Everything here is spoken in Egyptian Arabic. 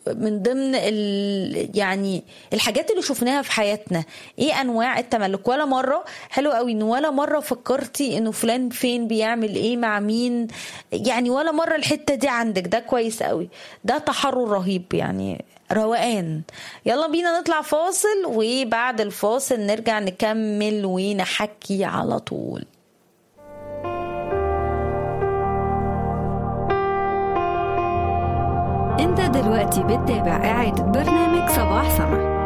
من ضمن ال يعني الحاجات اللي شفناها في حياتنا ايه انواع التملك ولا مره حلو قوي ان ولا مره فكرتي انه فلان فين بيعمل ايه مع مين يعني ولا مره الحته دي عندك ده كويس قوي ده تحرر رهيب يعني روقان يلا بينا نطلع فاصل وبعد الفاصل نرجع نكمل ونحكي على طول انت دلوقتي بتتابع إعادة برنامج صباح سما